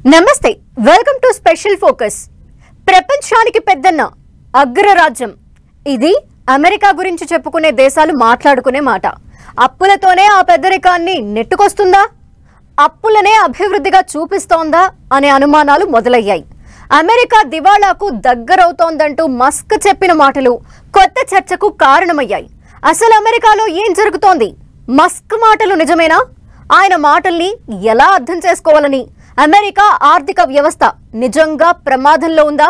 నమస్తే welcome to special focus ప్రపంచానికి పెద్దన్న అగ్రరాజ్యం ఇది అమెరికా గురించి చెప్పుకునే దేశాలు మాట్లాడుకునే మాట అప్పులతోనే ఆ పెద్దరికాన్ని నెట్టుకొస్తుందా అప్పులనే అభివృద్ధిగా చూపిస్తోందా అనే అనుమానాలు మొదలయ్యాయి అమెరికా దివాళాకు దగ్గరవుతోందంటూ మస్క్ చెప్పిన మాటలు కొత్త చర్చకు కారణమయ్యాయి అసలు అమెరికాలో ఏం జరుగుతోంది మస్క్ మాటలు నిజమేనా ఆయన మాటల్ని ఎలా అర్థం చేసుకోవాలని అమెరికా ఆర్థిక వ్యవస్థ నిజంగా ప్రమాదంలో ఉందా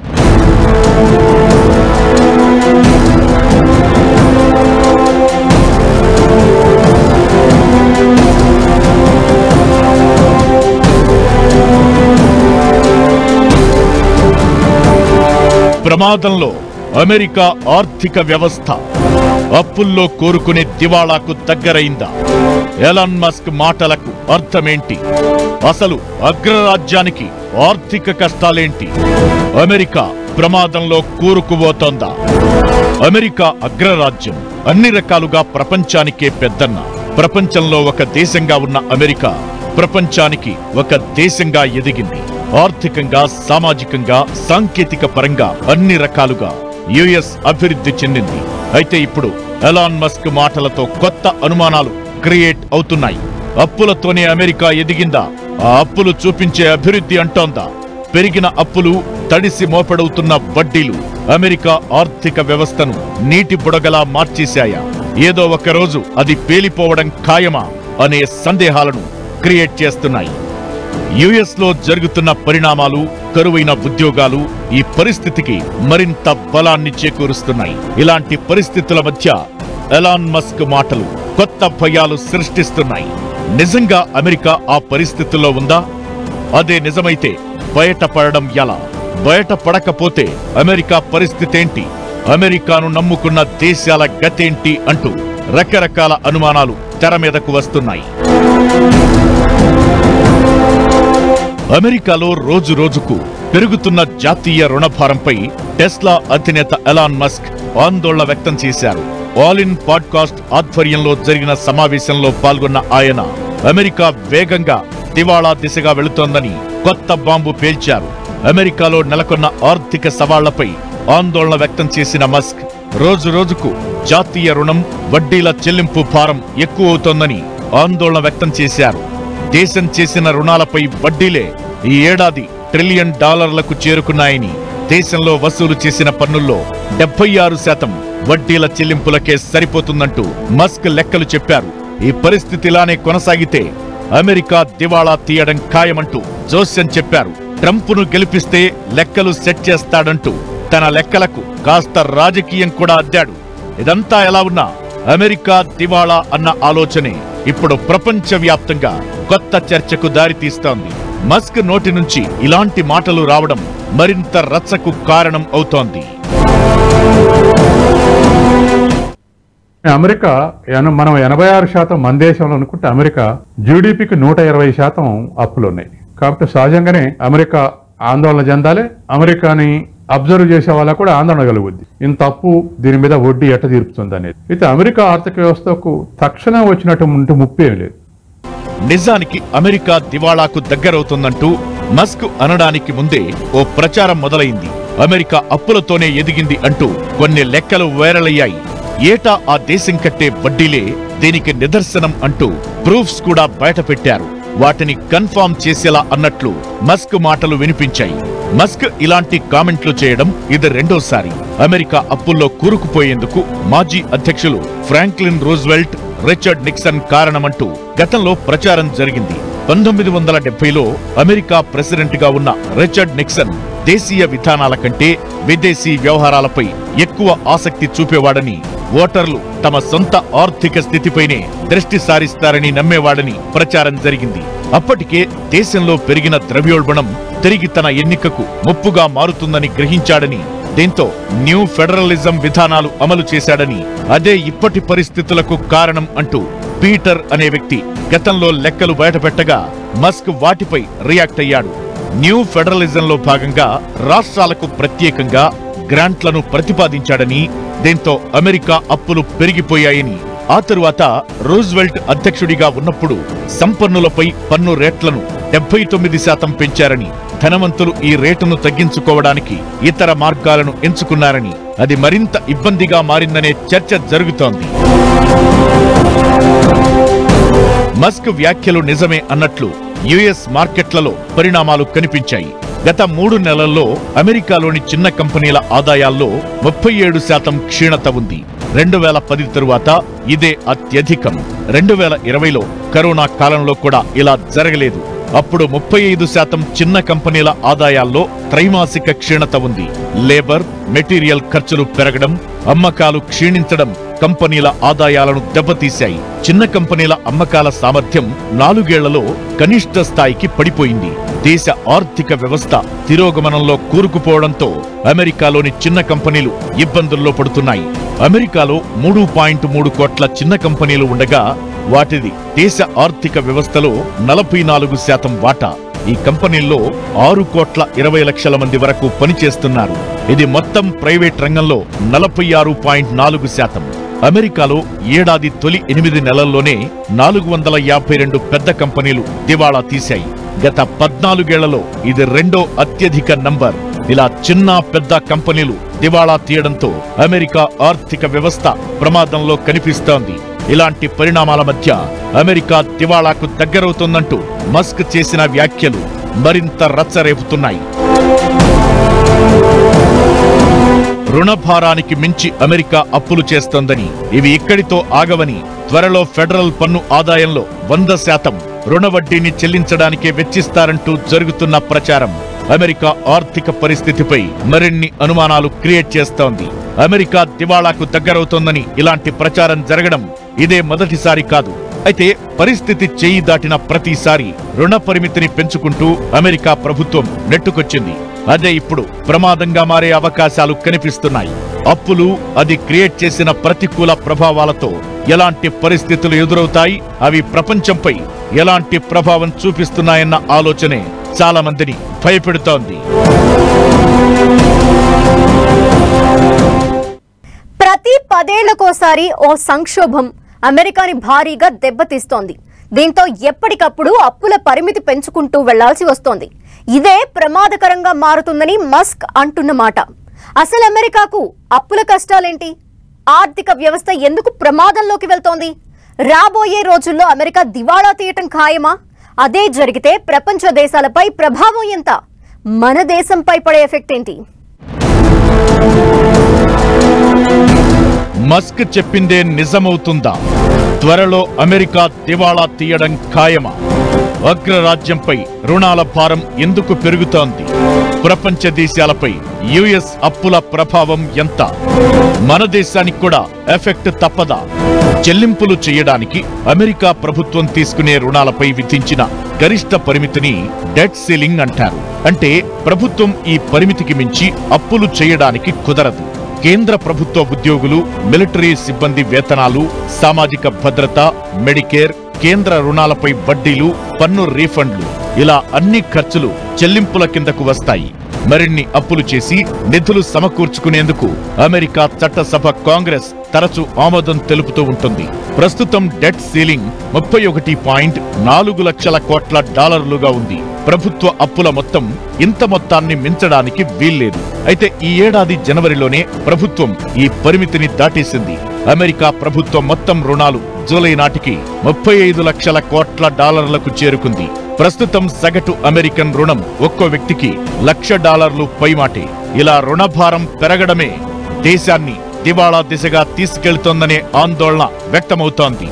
ప్రమాదంలో అమెరికా ఆర్థిక వ్యవస్థ అప్పుల్లో కోరుకునే దివాళాకు దగ్గరైందా ఎలాన్ మస్క్ మాటలకు అర్థమేంటి అసలు అగ్రరాజ్యానికి ఆర్థిక కష్టాలేంటి అమెరికా ప్రమాదంలో కూరుకుపోతోందా అమెరికా అగ్రరాజ్యం అన్ని రకాలుగా ప్రపంచానికే పెద్దన్న ప్రపంచంలో ఒక దేశంగా ఉన్న అమెరికా ప్రపంచానికి ఒక దేశంగా ఎదిగింది ఆర్థికంగా సామాజికంగా సాంకేతిక పరంగా అన్ని రకాలుగా యుఎస్ అభివృద్ధి చెందింది అయితే ఇప్పుడు ఎలాన్ మస్క్ మాటలతో కొత్త అనుమానాలు క్రియేట్ అవుతున్నాయి అప్పులతోనే అమెరికా ఎదిగిందా ఆ అప్పులు చూపించే అభివృద్ధి అంటోందా పెరిగిన అప్పులు తడిసి మోపెడవుతున్న వడ్డీలు అమెరికా ఆర్థిక వ్యవస్థను నీటి బుడగలా మార్చేశాయా ఏదో ఒక రోజు అది పేలిపోవడం ఖాయమా అనే సందేహాలను క్రియేట్ చేస్తున్నాయి యుఎస్ లో జరుగుతున్న పరిణామాలు కరువైన ఉద్యోగాలు ఈ పరిస్థితికి మరింత బలాన్ని చేకూరుస్తున్నాయి ఇలాంటి పరిస్థితుల మధ్య ఎలాన్ మస్క్ మాటలు కొత్త భయాలు సృష్టిస్తున్నాయి నిజంగా అమెరికా ఆ పరిస్థితుల్లో ఉందా అదే నిజమైతే బయటపడడం ఎలా బయటపడకపోతే అమెరికా పరిస్థితేంటి అమెరికాను నమ్ముకున్న దేశాల గతేంటి అంటూ రకరకాల అనుమానాలు తెర మీదకు వస్తున్నాయి అమెరికాలో రోజు రోజుకు పెరుగుతున్న జాతీయ రుణభారంపై టెస్లా అధినేత ఎలాన్ మస్క్ ఆందోళన వ్యక్తం చేశారు ఆల్ ఇన్ పాడ్కాస్ట్ ఆధ్వర్యంలో జరిగిన సమావేశంలో పాల్గొన్న ఆయన అమెరికా వేగంగా దివాళా దిశగా వెళుతోందని కొత్త బాంబు పేల్చారు అమెరికాలో నెలకొన్న ఆర్థిక సవాళ్లపై ఆందోళన వ్యక్తం చేసిన మస్క్ రోజు రోజుకు జాతీయ రుణం వడ్డీల చెల్లింపు భారం ఎక్కువవుతోందని ఆందోళన వ్యక్తం చేశారు దేశం చేసిన రుణాలపై వడ్డీలే ఈ ఏడాది ట్రిలియన్ డాలర్లకు చేరుకున్నాయని దేశంలో వసూలు చేసిన పన్నుల్లో డెబ్బై ఆరు శాతం వడ్డీల చెల్లింపులకే సరిపోతుందంటూ మస్క్ లెక్కలు చెప్పారు ఈ పరిస్థితి ఇలానే కొనసాగితే అమెరికా దివాళా తీయడం ఖాయమంటూ జోస్యం చెప్పారు ట్రంప్ను గెలిపిస్తే లెక్కలు సెట్ చేస్తాడంటూ తన లెక్కలకు కాస్త రాజకీయం కూడా అద్దాడు ఇదంతా ఎలా ఉన్నా అమెరికా దివాళా అన్న ఆలోచనే ఇప్పుడు ప్రపంచవ్యాప్తంగా కొత్త చర్చకు దారితీస్తోంది మస్క్ నోటి నుంచి ఇలాంటి మాటలు రావడం మరింత రచ్చకు కారణం అవుతోంది అమెరికా ఎన- మనం ఎనభై ఆరు శాతం మన దేశంలో అనుకుంటే అమెరికా జీడిపికి నూట ఇరవై శాతం అప్పులు ఉన్నాయి కాబట్టి సహజంగానే అమెరికా ఆందోళన చెందాలి అమెరికాని అబ్జర్వ్ చేసే వాళ్ళకు కూడా ఆందోళన కలుగుద్ది ఇంత అప్పు దీని మీద వడ్డీ ఎట్ట తీర్పుతుంది అనేది అయితే అమెరికా ఆర్థిక వ్యవస్థకు తక్షణం వచ్చినటువంటి ముప్పేం లేదు నిజానికి అమెరికా దివాళాకు దగ్గరవుతుందంటూ మస్క్ అనడానికి ముందే ఓ ప్రచారం మొదలైంది అమెరికా అప్పులతోనే ఎదిగింది అంటూ కొన్ని లెక్కలు వైరలయ్యాయి ఏటా ఆ దేశం కట్టే వడ్డీలే దీనికి నిదర్శనం అంటూ ప్రూఫ్స్ కూడా బయటపెట్టారు వాటిని కన్ఫర్మ్ చేసేలా అన్నట్లు మస్క్ మాటలు వినిపించాయి మస్క్ ఇలాంటి కామెంట్లు చేయడం ఇది రెండోసారి అమెరికా అప్పుల్లో కూరుకుపోయేందుకు మాజీ అధ్యక్షులు ఫ్రాంక్లిన్ రూజ్వెల్ట్ రిచర్డ్ నిక్సన్ కారణమంటూ గతంలో ప్రచారం జరిగింది పంతొమ్మిది వందల డెబ్బైలో అమెరికా ప్రెసిడెంట్ గా ఉన్న రిచర్డ్ నిక్సన్ దేశీయ విధానాల కంటే విదేశీ వ్యవహారాలపై ఎక్కువ ఆసక్తి చూపేవాడని ఓటర్లు తమ సొంత ఆర్థిక స్థితిపైనే దృష్టి సారిస్తారని నమ్మేవాడని ప్రచారం జరిగింది అప్పటికే దేశంలో పెరిగిన ద్రవ్యోల్బణం తిరిగి తన ఎన్నికకు ముప్పుగా మారుతుందని గ్రహించాడని దీంతో న్యూ ఫెడరలిజం విధానాలు అమలు చేశాడని అదే ఇప్పటి పరిస్థితులకు కారణం అంటూ పీటర్ అనే వ్యక్తి గతంలో లెక్కలు బయటపెట్టగా మస్క్ వాటిపై రియాక్ట్ అయ్యాడు న్యూ ఫెడరలిజంలో భాగంగా రాష్ట్రాలకు ప్రత్యేకంగా గ్రాంట్లను ప్రతిపాదించాడని దీంతో అమెరికా అప్పులు పెరిగిపోయాయని ఆ తరువాత రూజ్వెల్ట్ అధ్యక్షుడిగా ఉన్నప్పుడు సంపన్నులపై పన్ను రేట్లను డెబ్బై తొమ్మిది శాతం పెంచారని ధనవంతులు ఈ రేటును తగ్గించుకోవడానికి ఇతర మార్గాలను ఎంచుకున్నారని అది మరింత ఇబ్బందిగా మారిందనే చర్చ జరుగుతోంది మస్క్ వ్యాఖ్యలు నిజమే అన్నట్లు యుఎస్ మార్కెట్లలో పరిణామాలు కనిపించాయి గత మూడు నెలల్లో అమెరికాలోని చిన్న కంపెనీల ఆదాయాల్లో ముప్పై ఏడు శాతం క్షీణత ఉంది రెండు వేల పది తరువాత ఇదే అత్యధికం రెండు వేల ఇరవైలో కరోనా కాలంలో కూడా ఇలా జరగలేదు అప్పుడు ముప్పై ఐదు శాతం చిన్న కంపెనీల ఆదాయాల్లో త్రైమాసిక క్షీణత ఉంది లేబర్ మెటీరియల్ ఖర్చులు పెరగడం అమ్మకాలు క్షీణించడం కంపెనీల ఆదాయాలను దెబ్బతీశాయి చిన్న కంపెనీల అమ్మకాల సామర్థ్యం నాలుగేళ్లలో కనిష్ట స్థాయికి పడిపోయింది దేశ ఆర్థిక వ్యవస్థ తిరోగమనంలో కూరుకుపోవడంతో అమెరికాలోని చిన్న కంపెనీలు ఇబ్బందుల్లో పడుతున్నాయి అమెరికాలో మూడు పాయింట్ మూడు కోట్ల చిన్న కంపెనీలు ఉండగా వాటిది దేశ ఆర్థిక వ్యవస్థలో నలభై నాలుగు శాతం వాటా ఈ కంపెనీల్లో ఆరు కోట్ల ఇరవై లక్షల మంది వరకు పనిచేస్తున్నారు ఇది మొత్తం ప్రైవేట్ రంగంలో నలభై ఆరు పాయింట్ నాలుగు శాతం అమెరికాలో ఏడాది తొలి ఎనిమిది నెలల్లోనే నాలుగు వందల యాభై రెండు పెద్ద కంపెనీలు దివాళా తీశాయి గత పద్నాలుగేళ్లలో ఇది రెండో అత్యధిక నంబర్ ఇలా చిన్న పెద్ద కంపెనీలు దివాళా తీయడంతో అమెరికా ఆర్థిక వ్యవస్థ ప్రమాదంలో కనిపిస్తోంది ఇలాంటి పరిణామాల మధ్య అమెరికా దివాళాకు దగ్గరవుతోందంటూ మస్క్ చేసిన వ్యాఖ్యలు మరింత రచ్చరేపుతున్నాయి రుణభారానికి మించి అమెరికా అప్పులు చేస్తోందని ఇవి ఇక్కడితో ఆగవని త్వరలో ఫెడరల్ పన్ను ఆదాయంలో వంద శాతం రుణ వడ్డీని చెల్లించడానికే వెచ్చిస్తారంటూ జరుగుతున్న ప్రచారం అమెరికా ఆర్థిక పరిస్థితిపై మరిన్ని అనుమానాలు క్రియేట్ చేస్తోంది అమెరికా దివాళాకు దగ్గరవుతోందని ఇలాంటి ప్రచారం జరగడం ఇదే మొదటిసారి కాదు అయితే పరిస్థితి చేయి దాటిన ప్రతిసారి రుణ పరిమితిని పెంచుకుంటూ అమెరికా ప్రభుత్వం నెట్టుకొచ్చింది అదే ఇప్పుడు ప్రమాదంగా మారే అవకాశాలు కనిపిస్తున్నాయి అప్పులు అది క్రియేట్ చేసిన ప్రతికూల ప్రభావాలతో ఎలాంటి పరిస్థితులు ఎదురవుతాయి అవి ప్రపంచంపై ఎలాంటి ప్రభావం చూపిస్తున్నాయన్న ఆలోచనే చాలా మందిని భయపెడుతోంది ప్రతి పదేళ్లకోసారి ఓ సంక్షోభం అమెరికాని భారీగా దెబ్బతీస్తోంది దీంతో ఎప్పటికప్పుడు అప్పుల పరిమితి పెంచుకుంటూ వెళ్లాల్సి వస్తోంది ఇదే ప్రమాదకరంగా మారుతుందని మస్క్ అంటున్న మాట అసలు అమెరికాకు అప్పుల కష్టాలేంటి ఆర్థిక వ్యవస్థ ఎందుకు ప్రమాదంలోకి వెళ్తోంది రాబోయే రోజుల్లో అమెరికా దివాళా తీయటం ఖాయమా అదే జరిగితే ప్రపంచ దేశాలపై ప్రభావం ఎంత మన దేశంపై పడే ఎఫెక్ట్ ఏంటి మస్క్ చెప్పిందే నిజమవుతుందా త్వరలో అమెరికా దివాళా తీయడం ఖాయమా అగ్రరాజ్యంపై రుణాల భారం ఎందుకు పెరుగుతోంది ప్రపంచ దేశాలపై యుఎస్ అప్పుల ప్రభావం ఎంత మన దేశానికి కూడా ఎఫెక్ట్ తప్పదా చెల్లింపులు చేయడానికి అమెరికా ప్రభుత్వం తీసుకునే రుణాలపై విధించిన గరిష్ట పరిమితిని డెట్ సీలింగ్ అంటారు అంటే ప్రభుత్వం ఈ పరిమితికి మించి అప్పులు చేయడానికి కుదరదు కేంద్ర ప్రభుత్వ ఉద్యోగులు మిలిటరీ సిబ్బంది వేతనాలు సామాజిక భద్రత మెడికేర్ కేంద్ర రుణాలపై వడ్డీలు పన్ను రీఫండ్లు ఇలా అన్ని ఖర్చులు చెల్లింపుల కిందకు వస్తాయి మరిన్ని అప్పులు చేసి నిధులు సమకూర్చుకునేందుకు అమెరికా చట్టసభ కాంగ్రెస్ తరచూ ఆమోదం తెలుపుతూ ఉంటుంది ప్రస్తుతం డెట్ సీలింగ్ ముప్పై ఒకటి పాయింట్ నాలుగు లక్షల కోట్ల డాలర్లుగా ఉంది ప్రభుత్వ అప్పుల మొత్తం ఇంత మొత్తాన్ని మించడానికి వీల్లేదు అయితే ఈ ఏడాది జనవరిలోనే ప్రభుత్వం ఈ పరిమితిని దాటేసింది అమెరికా ప్రభుత్వ మొత్తం రుణాలు జూలై నాటికి ముప్పై ఐదు లక్షల కోట్ల డాలర్లకు చేరుకుంది ప్రస్తుతం సగటు అమెరికన్ రుణం ఒక్కో వ్యక్తికి లక్ష డాలర్లు పైమాటే ఇలా రుణభారం పెరగడమే దేశాన్ని దివాళా దిశగా తీసుకెళ్తోందనే ఆందోళన వ్యక్తమవుతోంది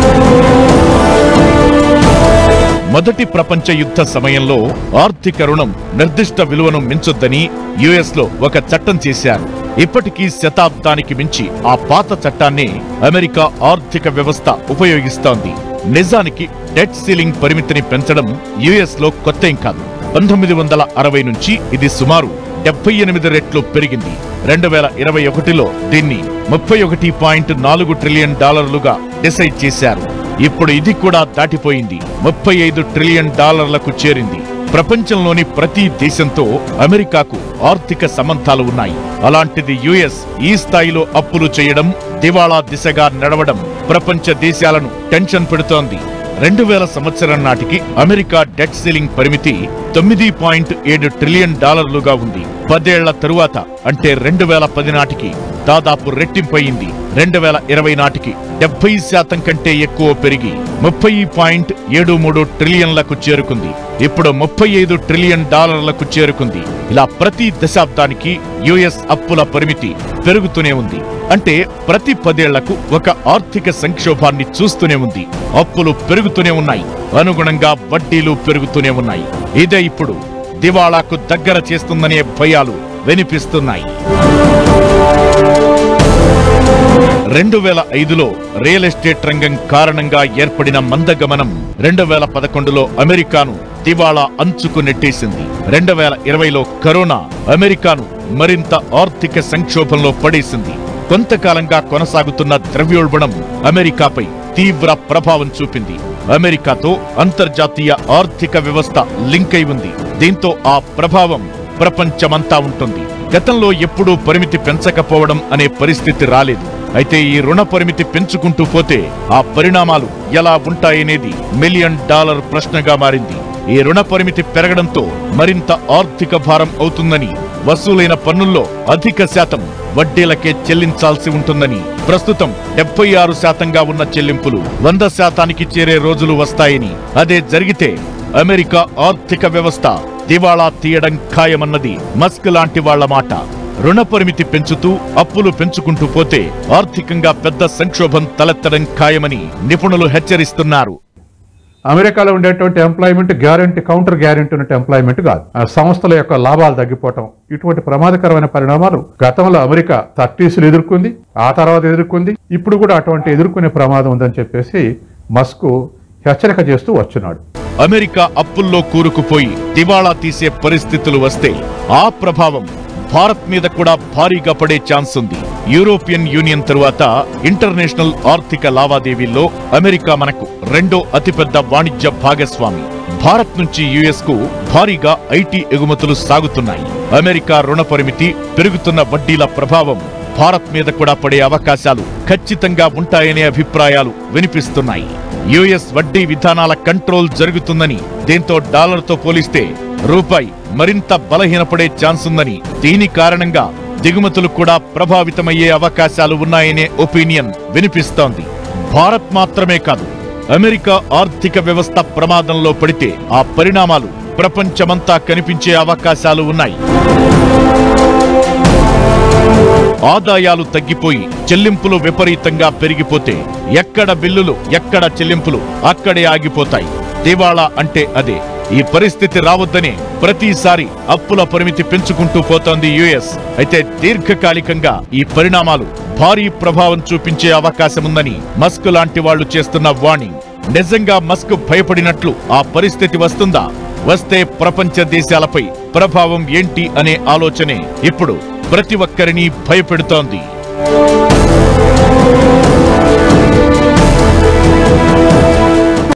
మొదటి ప్రపంచ యుద్ధ సమయంలో ఆర్థిక రుణం నిర్దిష్ట విలువను మించొద్దని యుఎస్ లో ఒక చట్టం చేశారు ఇప్పటికీ శతాబ్దానికి మించి ఆ పాత చట్టాన్నే అమెరికా ఆర్థిక వ్యవస్థ ఉపయోగిస్తోంది నిజానికి డెట్ సీలింగ్ పరిమితిని పెంచడం యుఎస్ లో కొత్తేం కాదు పంతొమ్మిది వందల అరవై నుంచి ఇది సుమారు డెబ్బై ఎనిమిది రెట్లు పెరిగింది రెండు వేల ఇరవై ఒకటిలో దీన్ని ముప్పై ఒకటి పాయింట్ నాలుగు ట్రిలియన్ డాలర్లుగా డిసైడ్ చేశారు ఇప్పుడు ఇది కూడా దాటిపోయింది ముప్పై ఐదు ట్రిలియన్ డాలర్లకు చేరింది ప్రపంచంలోని ప్రతి దేశంతో అమెరికాకు ఆర్థిక సంబంధాలు ఉన్నాయి అలాంటిది యుఎస్ ఈ స్థాయిలో అప్పులు చేయడం దివాళా దిశగా నడవడం ప్రపంచ దేశాలను టెన్షన్ పెడుతోంది రెండు వేల సంవత్సరం నాటికి అమెరికా డెట్ సీలింగ్ పరిమితి తొమ్మిది పాయింట్ ఏడు ట్రిలియన్ డాలర్లుగా ఉంది పదేళ్ల తరువాత అంటే రెండు వేల పది నాటికి దాదాపు రెట్టింపయింది రెండు వేల ఇరవై నాటికి డెబ్బై శాతం కంటే ఎక్కువ పెరిగి ముప్పై పాయింట్ ఏడు మూడు ట్రిలియన్లకు చేరుకుంది ఇప్పుడు ముప్పై ఐదు ట్రిలియన్ డాలర్లకు చేరుకుంది ఇలా ప్రతి దశాబ్దానికి యుఎస్ అప్పుల పరిమితి పెరుగుతూనే ఉంది అంటే ప్రతి పదేళ్లకు ఒక ఆర్థిక సంక్షోభాన్ని చూస్తూనే ఉంది అప్పులు పెరుగుతూనే ఉన్నాయి అనుగుణంగా వడ్డీలు పెరుగుతూనే ఉన్నాయి ఇదే ఇప్పుడు దివాళాకు దగ్గర చేస్తుందనే భయాలు వినిపిస్తున్నాయి రెండు వేల ఐదులో రియల్ ఎస్టేట్ రంగం కారణంగా ఏర్పడిన మందగమనం రెండు వేల పదకొండులో అమెరికాను దివాళా అంచుకు నెట్టేసింది రెండు వేల ఇరవైలో కరోనా అమెరికాను మరింత ఆర్థిక సంక్షోభంలో పడేసింది కొంతకాలంగా కొనసాగుతున్న ద్రవ్యోల్బణం అమెరికాపై తీవ్ర ప్రభావం చూపింది అమెరికాతో అంతర్జాతీయ ఆర్థిక వ్యవస్థ లింక్ అయి ఉంది దీంతో ఆ ప్రభావం ప్రపంచమంతా ఉంటుంది గతంలో ఎప్పుడూ పరిమితి పెంచకపోవడం అనే పరిస్థితి రాలేదు అయితే ఈ రుణ పరిమితి పెంచుకుంటూ పోతే ఆ పరిణామాలు ఎలా ఉంటాయనేది మిలియన్ డాలర్ ప్రశ్నగా మారింది ఈ రుణ పరిమితి పెరగడంతో మరింత ఆర్థిక భారం అవుతుందని వసూలైన పన్నుల్లో అధిక శాతం వడ్డీలకే చెల్లించాల్సి ఉంటుందని ప్రస్తుతం డెబ్బై ఆరు శాతంగా ఉన్న చెల్లింపులు వంద శాతానికి చేరే రోజులు వస్తాయని అదే జరిగితే అమెరికా ఆర్థిక వ్యవస్థ దివాళా తీయడం ఖాయమన్నది మస్క్ లాంటి వాళ్ల మాట రుణ పరిమితి పెంచుతూ అప్పులు పెంచుకుంటూ పోతే ఆర్థికంగా పెద్ద సంక్షోభం తలెత్తడం ఖాయమని నిపుణులు హెచ్చరిస్తున్నారు అమెరికాలో ఉండేటువంటి ఎంప్లాయ్మెంట్ గ్యారంటీ కౌంటర్ గ్యారంటీ ఉన్నట్టు ఎంప్లాయ్మెంట్ కాదు ఆ సంస్థల యొక్క లాభాలు తగ్గిపోవటం ఇటువంటి ప్రమాదకరమైన పరిణామాలు గతంలో అమెరికా థర్టీస్లు ఎదుర్కొంది ఆ తర్వాత ఎదుర్కొంది ఇప్పుడు కూడా అటువంటి ఎదుర్కొనే ప్రమాదం ఉందని చెప్పేసి మస్క్ హెచ్చరిక చేస్తూ వచ్చున్నాడు అమెరికా అప్పుల్లో కూరుకుపోయి దివాళా తీసే పరిస్థితులు వస్తే ఆ ప్రభావం భారత్ మీద కూడా భారీగా పడే ఛాన్స్ ఉంది యూరోపియన్ యూనియన్ తరువాత ఇంటర్నేషనల్ ఆర్థిక లావాదేవీల్లో అమెరికా మనకు రెండో అతిపెద్ద వాణిజ్య భాగస్వామి భారత్ నుంచి యుఎస్ కు భారీగా ఐటీ ఎగుమతులు సాగుతున్నాయి అమెరికా రుణ పరిమితి పెరుగుతున్న వడ్డీల ప్రభావం భారత్ మీద కూడా పడే అవకాశాలు ఖచ్చితంగా ఉంటాయనే అభిప్రాయాలు వినిపిస్తున్నాయి యుఎస్ వడ్డీ విధానాల కంట్రోల్ జరుగుతుందని దీంతో డాలర్తో పోలిస్తే రూపాయి మరింత బలహీనపడే ఛాన్స్ ఉందని దీని కారణంగా దిగుమతులు కూడా ప్రభావితమయ్యే అవకాశాలు ఉన్నాయనే ఒపీనియన్ వినిపిస్తోంది భారత్ మాత్రమే కాదు అమెరికా ఆర్థిక వ్యవస్థ ప్రమాదంలో పడితే ఆ పరిణామాలు ప్రపంచమంతా కనిపించే అవకాశాలు ఉన్నాయి ఆదాయాలు తగ్గిపోయి చెల్లింపులు విపరీతంగా పెరిగిపోతే ఎక్కడ బిల్లులు ఎక్కడ చెల్లింపులు అక్కడే ఆగిపోతాయి దివాళా అంటే అదే ఈ పరిస్థితి రావద్దనే ప్రతిసారి అప్పుల పరిమితి పెంచుకుంటూ పోతోంది యుఎస్ అయితే దీర్ఘకాలికంగా ఈ పరిణామాలు భారీ ప్రభావం చూపించే అవకాశముందని మస్క్ లాంటి వాళ్లు చేస్తున్న వార్నింగ్ నిజంగా మస్క్ భయపడినట్లు ఆ పరిస్థితి వస్తుందా వస్తే ప్రపంచ దేశాలపై ప్రభావం ఏంటి అనే ఆలోచనే ఇప్పుడు ప్రతి ఒక్కరిని భయపెడుతోంది